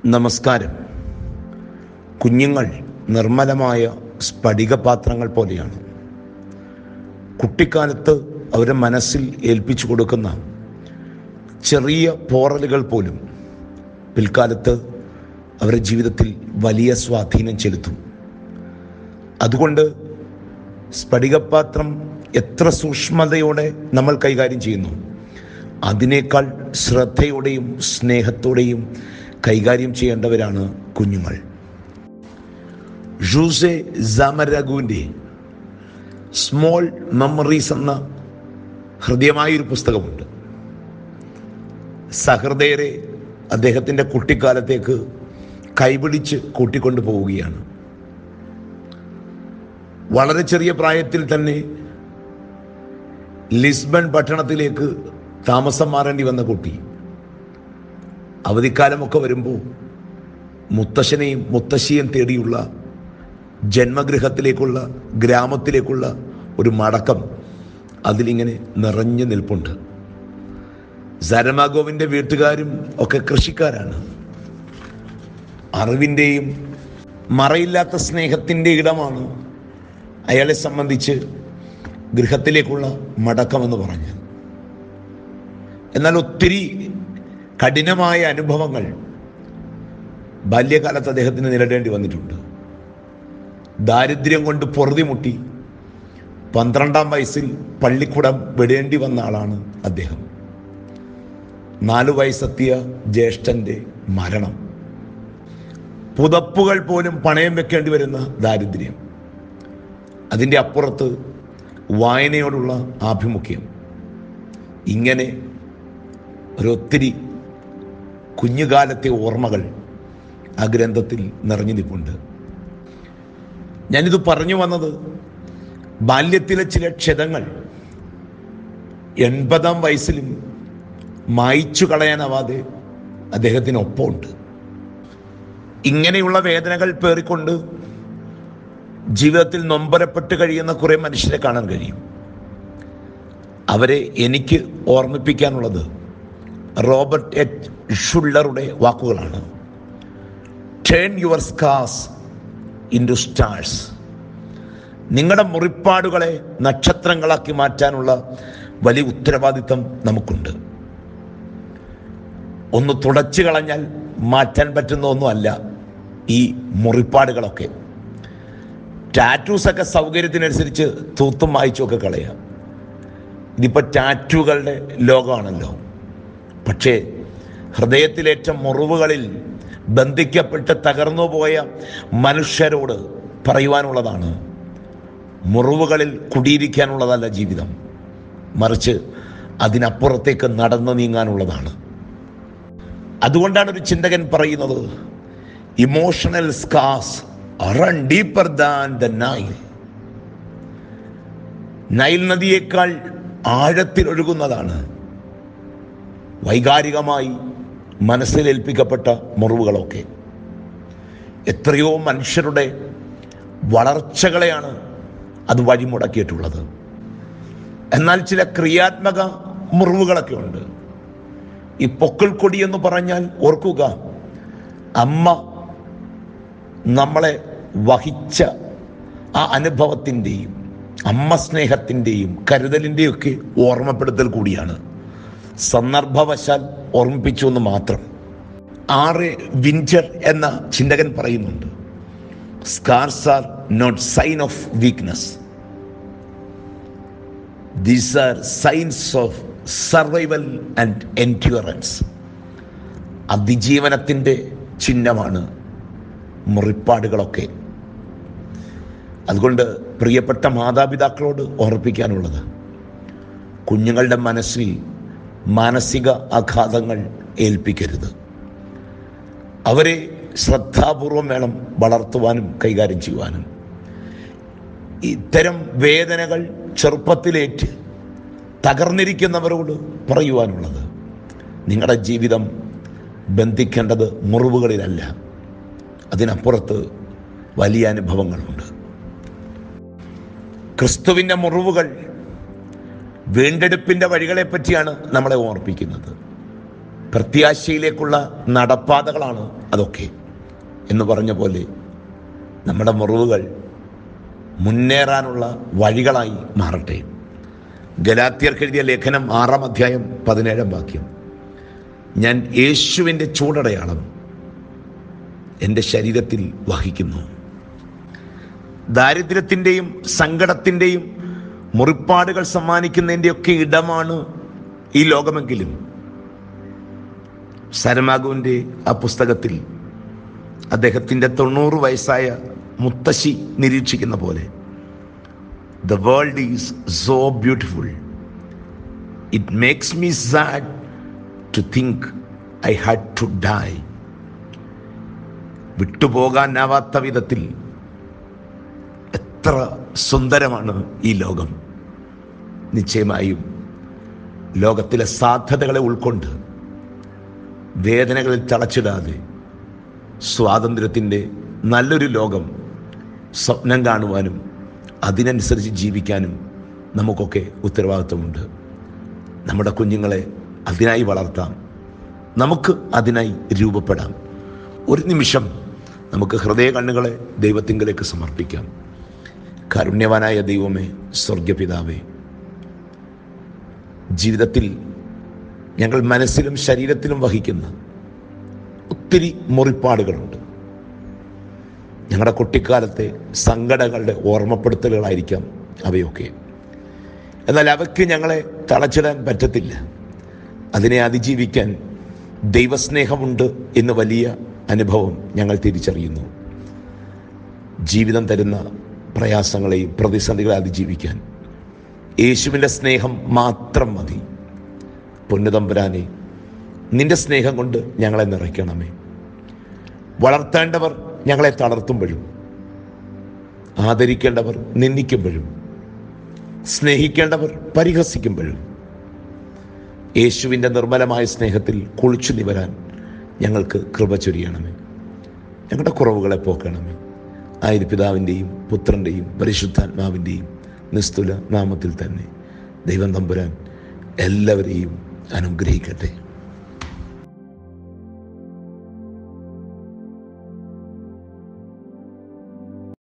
നമസ്കാരം കുഞ്ഞുങ്ങൾ നിർമ്മലമായ സ്ഫടികപാത്രങ്ങൾ പോലെയാണ് കുട്ടിക്കാലത്ത് അവരുടെ മനസ്സിൽ ഏൽപ്പിച്ചു കൊടുക്കുന്ന ചെറിയ പോറലുകൾ പോലും പിൽക്കാലത്ത് അവരുടെ ജീവിതത്തിൽ വലിയ സ്വാധീനം ചെലുത്തും അതുകൊണ്ട് സ്ഫടികപാത്രം എത്ര സൂക്ഷ്മതയോടെ നമ്മൾ കൈകാര്യം ചെയ്യുന്നു അതിനേക്കാൾ ശ്രദ്ധയോടെയും സ്നേഹത്തോടെയും കൈകാര്യം ചെയ്യേണ്ടവരാണ് കുഞ്ഞുങ്ങൾ ജൂസെ സാമരാഗുവിൻ്റെ സ്മോൾ മെമ്മറീസ് എന്ന ഹൃദയമായൊരു പുസ്തകമുണ്ട് സഹൃദയരെ അദ്ദേഹത്തിൻ്റെ കുട്ടിക്കാലത്തേക്ക് കൈപിടിച്ച് കൂട്ടിക്കൊണ്ടു പോവുകയാണ് വളരെ ചെറിയ പ്രായത്തിൽ തന്നെ ലിസ്ബൺ പട്ടണത്തിലേക്ക് താമസം മാറേണ്ടി വന്ന കുട്ടി അവധിക്കാലമൊക്കെ വരുമ്പോൾ മുത്തശ്ശനെയും മുത്തശ്ശിയും തേടിയുള്ള ജന്മഗൃഹത്തിലേക്കുള്ള ഗ്രാമത്തിലേക്കുള്ള ഒരു മടക്കം അതിലിങ്ങനെ നിറഞ്ഞു നിൽപ്പുണ്ട് സരമാഗോവിൻ്റെ വീട്ടുകാരും ഒക്കെ കൃഷിക്കാരാണ് അറിവിൻ്റെയും മറയില്ലാത്ത സ്നേഹത്തിൻ്റെ ഇടമാണ് അയാളെ സംബന്ധിച്ച് ഗൃഹത്തിലേക്കുള്ള മടക്കമെന്ന് പറഞ്ഞ് എന്നാൽ ഒത്തിരി കഠിനമായ അനുഭവങ്ങൾ ബാല്യകാലത്ത് അദ്ദേഹത്തിന് നേരിടേണ്ടി വന്നിട്ടുണ്ട് ദാരിദ്ര്യം കൊണ്ട് പൊറുതിമുട്ടി പന്ത്രണ്ടാം വയസ്സിൽ പള്ളിക്കൂടം വിടേണ്ടി വന്ന ആളാണ് അദ്ദേഹം നാലു വയസ്സെത്തിയ ജ്യേഷ്ഠന്റെ മരണം പുതപ്പുകൾ പോലും പണയം വെക്കേണ്ടി വരുന്ന ദാരിദ്ര്യം അതിൻ്റെ അപ്പുറത്ത് വായനയോടുള്ള ആഭിമുഖ്യം ഇങ്ങനെ ഒരൊത്തിരി കുഞ്ഞുകാലത്തെ ഓർമ്മകൾ ആ ഗ്രന്ഥത്തിൽ നിറഞ്ഞു നിൽപ്പുണ്ട് ഞാനിത് പറഞ്ഞു വന്നത് ബാല്യത്തിലെ ചില ക്ഷതങ്ങൾ എൺപതാം വയസ്സിലും മായ്ച്ചു കളയാനാവാതെ അദ്ദേഹത്തിനൊപ്പമുണ്ട് ഇങ്ങനെയുള്ള വേദനകൾ പേറിക്കൊണ്ട് ജീവിതത്തിൽ നൊമ്പരപ്പെട്ട് കഴിയുന്ന കുറേ മനുഷ്യരെ കാണാൻ കഴിയും അവരെ എനിക്ക് ഓർമ്മിപ്പിക്കാനുള്ളത് റോബർട്ട് എച്ച് ഷുള്ളറുടെ വാക്കുകളാണ് turn your scars into stars നിങ്ങളുടെ മുറിപ്പാടുകളെ നക്ഷത്രങ്ങളാക്കി മാറ്റാനുള്ള വലിയ ഉത്തരവാദിത്തം നമുക്കുണ്ട് ഒന്ന് തുടച്ചു കളഞ്ഞാൽ മാറ്റാൻ പറ്റുന്ന ഒന്നുമല്ല ഈ മുറിപ്പാടുകളൊക്കെ ടാറ്റൂസൊക്കെ സൗകര്യത്തിനനുസരിച്ച് തൂത്തും വായിച്ചുമൊക്കെ കളയാം ഇതിപ്പോൾ ടാറ്റുകളുടെ ലോകമാണല്ലോ പക്ഷേ ഹൃദയത്തിലേറ്റ മുറിവുകളിൽ ബന്ധിക്കപ്പെട്ട് തകർന്നു പോയ മനുഷ്യരോട് പറയുവാനുള്ളതാണ് മുറിവുകളിൽ കുടിയിരിക്കാനുള്ളതല്ല ജീവിതം മറിച്ച് അതിനപ്പുറത്തേക്ക് നടന്നു നീങ്ങാനുള്ളതാണ് അതുകൊണ്ടാണ് ഒരു ചിന്തകൻ പറയുന്നത് emotional scars run deeper than the Nile Nile നദിയേക്കാൾ ആഴത്തിൽ ഒഴുകുന്നതാണ് വൈകാരികമായി മനസ്സിലേൽപ്പിക്കപ്പെട്ട മുറിവുകളൊക്കെ എത്രയോ മനുഷ്യരുടെ വളർച്ചകളെയാണ് അത് വഴിമുടക്കിയിട്ടുള്ളത് എന്നാൽ ചില ക്രിയാത്മക മുറിവുകളൊക്കെ ഉണ്ട് ഈ പൊക്കിൾ കൊടി എന്ന് പറഞ്ഞാൽ ഓർക്കുക അമ്മ നമ്മളെ വഹിച്ച ആ അനുഭവത്തിൻ്റെയും അമ്മ സ്നേഹത്തിൻ്റെയും കരുതലിൻ്റെയും ഒക്കെ ഓർമ്മപ്പെടുത്തൽ കൂടിയാണ് സന്ദർഭവശാൽ ഓർമ്മിപ്പിച്ചു എന്ന് മാത്രം ആറ് വിഞ്ചർ എന്ന ചിന്തകൻ പറയുന്നുണ്ട് scars are not sign of weakness these are signs of survival and endurance അതിജീവനത്തിൻ്റെ ചിഹ്നമാണ് മുറിപ്പാടുകളൊക്കെ അതുകൊണ്ട് പ്രിയപ്പെട്ട മാതാപിതാക്കളോട് ഓർപ്പിക്കാനുള്ളത് കുഞ്ഞുങ്ങളുടെ മനസ്സിൽ മാനസിക ആഘാതങ്ങൾ ഏൽപ്പിക്കരുത് അവരെ ശ്രദ്ധാപൂർവം വേണം വളർത്തുവാനും കൈകാര്യം ചെയ്യുവാനും ഇത്തരം വേദനകൾ ചെറുപ്പത്തിലേറ്റ് തകർന്നിരിക്കുന്നവരോട് പറയുവാനുള്ളത് നിങ്ങളുടെ ജീവിതം ബന്ധിക്കേണ്ടത് മുറിവുകളിലല്ല അതിനപ്പുറത്ത് വലിയ അനുഭവങ്ങളുണ്ട് ക്രിസ്തുവിൻ്റെ മുറിവുകൾ വീണ്ടെടുപ്പിൻ്റെ വഴികളെ പറ്റിയാണ് നമ്മളെ ഓർപ്പിക്കുന്നത് പ്രത്യാശയിലേക്കുള്ള നടപ്പാതകളാണ് അതൊക്കെ എന്ന് പറഞ്ഞ പോലെ നമ്മുടെ മുറിവുകൾ മുന്നേറാനുള്ള വഴികളായി മാറട്ടെ ഗലാത്യർക്ക് എഴുതിയ ലേഖനം ആറാം അധ്യായം പതിനേഴാം വാക്യം ഞാൻ യേശുവിൻ്റെ ചൂടടയാളം എൻ്റെ ശരീരത്തിൽ വഹിക്കുന്നു ദാരിദ്ര്യത്തിൻ്റെയും സങ്കടത്തിൻ്റെയും മുറിപ്പാടുകൾ സമ്മാനിക്കുന്നതിൻ്റെയൊക്കെ ഇടമാണ് ഈ ലോകമെങ്കിലും സരമാഗുവിൻ്റെ ആ പുസ്തകത്തിൽ അദ്ദേഹത്തിൻ്റെ തൊണ്ണൂറ് വയസ്സായ മുത്തശ്ശി നിരീക്ഷിക്കുന്ന പോലെ the world is so beautiful it makes me sad to think I had to die വിട്ടുപോകാനാവാത്ത വിധത്തിൽ എത്ര സുന്ദരമാണ് ഈ ലോകം നിശ്ചയമായും ലോകത്തിലെ സാധ്യതകളെ ഉൾക്കൊണ്ട് വേദനകളിൽ തളച്ചിടാതെ സ്വാതന്ത്ര്യത്തിൻ്റെ നല്ലൊരു ലോകം സ്വപ്നം കാണുവാനും അതിനനുസരിച്ച് ജീവിക്കാനും നമുക്കൊക്കെ ഉത്തരവാദിത്വമുണ്ട് നമ്മുടെ കുഞ്ഞുങ്ങളെ അതിനായി വളർത്താം നമുക്ക് അതിനായി രൂപപ്പെടാം ഒരു നിമിഷം നമുക്ക് ഹൃദയ കണ്ണുകളെ ദൈവത്തിങ്കലേക്ക് സമർപ്പിക്കാം കാരുണ്യവാനായ ദൈവമേ സ്വർഗപിതാവേ ജീവിതത്തിൽ ഞങ്ങൾ മനസ്സിലും ശരീരത്തിലും വഹിക്കുന്ന ഒത്തിരി മുറിപ്പാടുകളുണ്ട് ഞങ്ങളുടെ കുട്ടിക്കാലത്തെ സങ്കടങ്ങളുടെ ഓർമ്മപ്പെടുത്തലുകളായിരിക്കാം അവയൊക്കെ എന്നാൽ അവയ്ക്ക് ഞങ്ങളെ തളച്ചിടാൻ പറ്റത്തില്ല അതിനെ അതിജീവിക്കാൻ ദൈവസ്നേഹമുണ്ട് എന്ന് വലിയ അനുഭവം ഞങ്ങൾ തിരിച്ചറിയുന്നു ജീവിതം തരുന്ന പ്രയാസങ്ങളെയും പ്രതിസന്ധികളെ അതിജീവിക്കാൻ യേശുവിൻ്റെ സ്നേഹം മാത്രം മതി പൊന്നുതമ്പുരാനെ നിന്റെ സ്നേഹം കൊണ്ട് ഞങ്ങളെ നിറയ്ക്കണമേ വളർത്തേണ്ടവർ ഞങ്ങളെ തളർത്തുമ്പോഴും ആദരിക്കേണ്ടവർ നിന്ദിക്കുമ്പോഴും സ്നേഹിക്കേണ്ടവർ പരിഹസിക്കുമ്പോഴും യേശുവിൻ്റെ നിർമ്മലമായ സ്നേഹത്തിൽ കുളിച്ചു നിവരാൻ ഞങ്ങൾക്ക് കൃപ ചൊരിയണമേ ഞങ്ങളുടെ കുറവുകളെ പോക്കണമേ ആയിരം പിതാവിൻ്റെയും പുത്രൻ്റെയും പരിശുദ്ധാത്മാവിൻ്റെയും നിസ്തുല നാമത്തിൽ തന്നെ ദൈവം തമ്പുരാൻ എല്ലാവരെയും അനുഗ്രഹിക്കട്ടെ